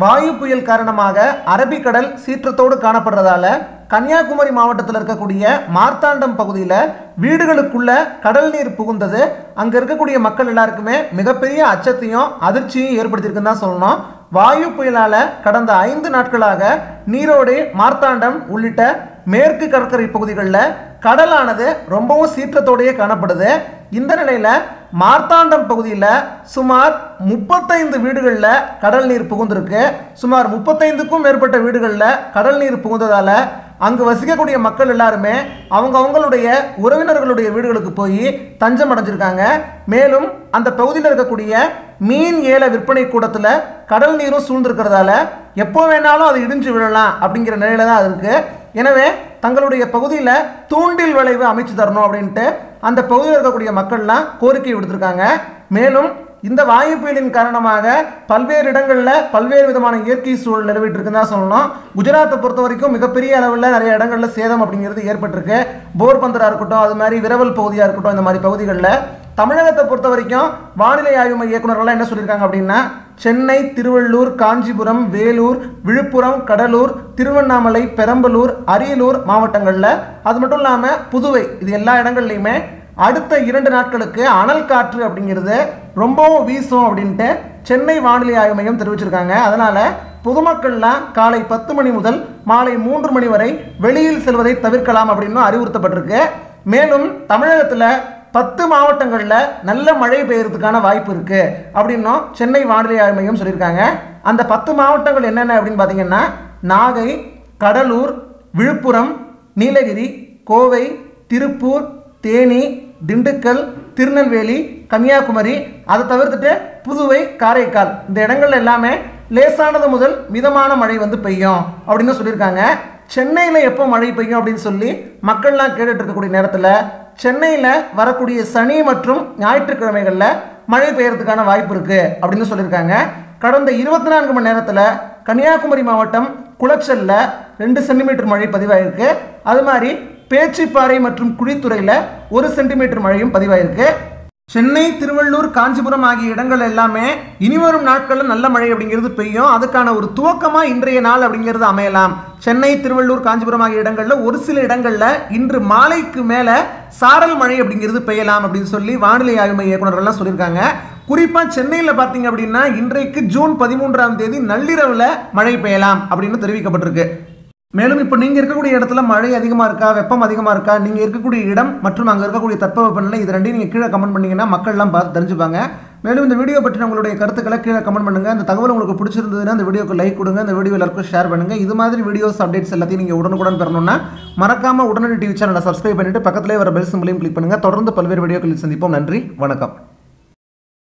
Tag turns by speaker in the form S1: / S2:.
S1: வாயு புயல் காரணமாக அரபிக்கடல் சீற்றத்தோடு காணப்படுறதால கன்னியாகுமரி மாவட்டத்தில் இருக்கக்கூடிய மார்த்தாண்டம் பகுதியில் வீடுகளுக்குள்ள கடல் நீர் புகுந்தது அங்கே இருக்கக்கூடிய மக்கள் எல்லாருக்குமே மிகப்பெரிய அச்சத்தையும் அதிர்ச்சியும் ஏற்படுத்தியிருக்குன்னு தான் சொல்லணும் வாயு புயலால கடந்த ஐந்து நாட்களாக நீரோடு மார்த்தாண்டம் உள்ளிட்ட மேற்கு கடற்கரை பகுதிகளில் கடலானது ரொம்பவும் சீற்றத்தோடையே காணப்படுது இந்த நிலையில மார்த்தாண்டம் பகுதியில் சுமார் முப்பத்தைந்து வீடுகளில் கடல் நீர் புகுந்திருக்கு சுமார் முப்பத்தைந்துக்கும் மேற்பட்ட வீடுகளில் கடல் நீர் புகுந்ததால அங்கு வசிக்கக்கூடிய மக்கள் எல்லாருமே அவங்க அவங்களுடைய உறவினர்களுடைய வீடுகளுக்கு போய் தஞ்சம் அடைஞ்சிருக்காங்க மேலும் அந்த பகுதியில் இருக்கக்கூடிய மீன் ஏல விற்பனை கூடத்தில் கடல் நீரும் சூழ்ந்திருக்கிறதால எப்போ வேணாலும் அது இடிஞ்சு விழலாம் அப்படிங்கிற நிலையில தான் அது இருக்கு எனவே தங்களுடைய பகுதியில் தூண்டில் விளைவு அமைச்சு தரணும் அப்படின்ட்டு அந்த பகுதியில் இருக்கக்கூடிய மக்கள்லாம் கோரிக்கை விடுத்திருக்காங்க மேலும் இந்த வாயு புயலின் காரணமாக பல்வேறு இடங்களில் பல்வேறு விதமான இயற்கை சூழல் நிலவிட்டு இருக்குன்னு தான் சொல்லணும் குஜராத்தை பொறுத்த வரைக்கும் மிகப்பெரிய அளவில் நிறைய இடங்களில் சேதம் அப்படிங்கிறது ஏற்பட்டிருக்கு போர்பந்தரா இருக்கட்டும் அது மாதிரி விரவல் பகுதியாக இருக்கட்டும் இந்த மாதிரி பகுதிகளில் தமிழகத்தை பொறுத்த வரைக்கும் வானிலை ஆய்வு மைய இயக்குநர்கள்லாம் என்ன சொல்லியிருக்காங்க அப்படின்னா சென்னை திருவள்ளூர் காஞ்சிபுரம் வேலூர் விழுப்புரம் கடலூர் திருவண்ணாமலை பெரம்பலூர் அரியலூர் மாவட்டங்களில் அது மட்டும் இல்லாமல் புதுவை இது எல்லா இடங்கள்லையுமே அடுத்த இரண்டு நாட்களுக்கு அனல் காற்று அப்படிங்கிறது ரொம்பவும் வீசும் அப்படின்ட்டு சென்னை வானிலை ஆய்வு மையம் தெரிவிச்சிருக்காங்க அதனால பொதுமக்கள்லாம் காலை பத்து மணி முதல் மாலை மூன்று மணி வரை வெளியில் செல்வதை தவிர்க்கலாம் அப்படின்னு அறிவுறுத்தப்பட்டிருக்கு மேலும் தமிழகத்தில் பத்து மாவட்டங்களில் நல்ல மழை பெய்யறதுக்கான வாய்ப்பு இருக்கு அப்படின்னும் சென்னை வானிலை ஆய்வு மையம் சொல்லியிருக்காங்க அந்த பத்து மாவட்டங்கள் என்னென்ன அப்படின்னு பார்த்தீங்கன்னா நாகை கடலூர் விழுப்புரம் நீலகிரி கோவை திருப்பூர் தேனி திண்டுக்கல் திருநெல்வேலி கன்னியாகுமரி அதை தவிர்த்துட்டு புதுவை காரைக்கால் இந்த இடங்கள்ல எல்லாமே லேசானது முதல் மிதமான மழை வந்து பெய்யும் அப்படின்னு சொல்லியிருக்காங்க சென்னையில் எப்போ மழை பெய்யும் அப்படின்னு சொல்லி மக்கள்லாம் கேட்டுட்டு இருக்கக்கூடிய நேரத்தில் சென்னையில் வரக்கூடிய சனி மற்றும் ஞாயிற்றுக்கிழமைகளில் மழை பெய்யறதுக்கான வாய்ப்பு இருக்குது அப்படின்னு சொல்லியிருக்காங்க கடந்த இருபத்தி நான்கு மணி நேரத்தில் கன்னியாகுமரி மாவட்டம் குளச்சல்ல ரெண்டு சென்டிமீட்டர் மழை பதிவாயிருக்கு அது மாதிரி பேச்சிப்பாறை மற்றும் குழித்துறையில் ஒரு சென்டிமீட்டர் மழையும் பதிவாயிருக்கு சென்னை திருவள்ளூர் காஞ்சிபுரம் ஆகிய இடங்கள் எல்லாமே இனிவரும் நாட்களில் நல்ல மழை அப்படிங்கிறது பெய்யும் அதுக்கான ஒரு துவக்கமாக இன்றைய நாள் அப்படிங்கிறது அமையலாம் சென்னை திருவள்ளூர் காஞ்சிபுரம் ஆகிய இடங்களில் ஒரு சில இடங்களில் இன்று மாலைக்கு மேலே சாரல் மழை அப்படிங்கிறது பெய்யலாம் அப்படின்னு சொல்லி வானிலை ஆய்வு மைய இயக்குநர்கள்லாம் சொல்லியிருக்காங்க குறிப்பாக சென்னையில் பார்த்தீங்க அப்படின்னா இன்றைக்கு ஜூன் பதிமூன்றாம் தேதி நள்ளிரவில் மழை பெய்யலாம் அப்படின்னு தெரிவிக்கப்பட்டிருக்கு மேலும் இப்போ நீங்கள் இருக்கக்கூடிய இடத்துல மழை அதிகமாக இருக்கா வெப்பம் அதிகமாக இருக்கா நீங்கள் இருக்கக்கூடிய இடம் மற்றும் அங்கே இருக்கக்கூடிய தட்பவெப்பநிலை இது ரெண்டையும் நீங்கள் கீழே கமெண்ட் பண்ணீங்கன்னா மக்கள்லாம் பார்த்து தெரிஞ்சுப்பாங்க மேலும் இந்த வீடியோ பற்றின உங்களுடைய கருத்துக்களை கீழே கமெண்ட் பண்ணுங்கள் இந்த தகவல் உங்களுக்கு பிடிச்சிருந்ததுன்னா இந்த வீடியோக்கு லைக் கொடுங்க இந்த வீடியோ எல்லாருக்கும் ஷேர் பண்ணுங்கள் இது மாதிரி வீடியோஸ் அப்டேட்ஸ் எல்லாத்தையும் நீங்கள் உடனுக்குடன் பெறணும்னா மறக்காமல் உடனடி டிவி சேனலை சப்ஸ்கிரைப் பண்ணிட்டு பக்கத்திலே வர பெல் சிம்பிளையும் கிளிக் பண்ணுங்கள் தொடர்ந்து பல்வேறு வீடியோக்களில் சந்திப்போம் நன்றி வணக்கம்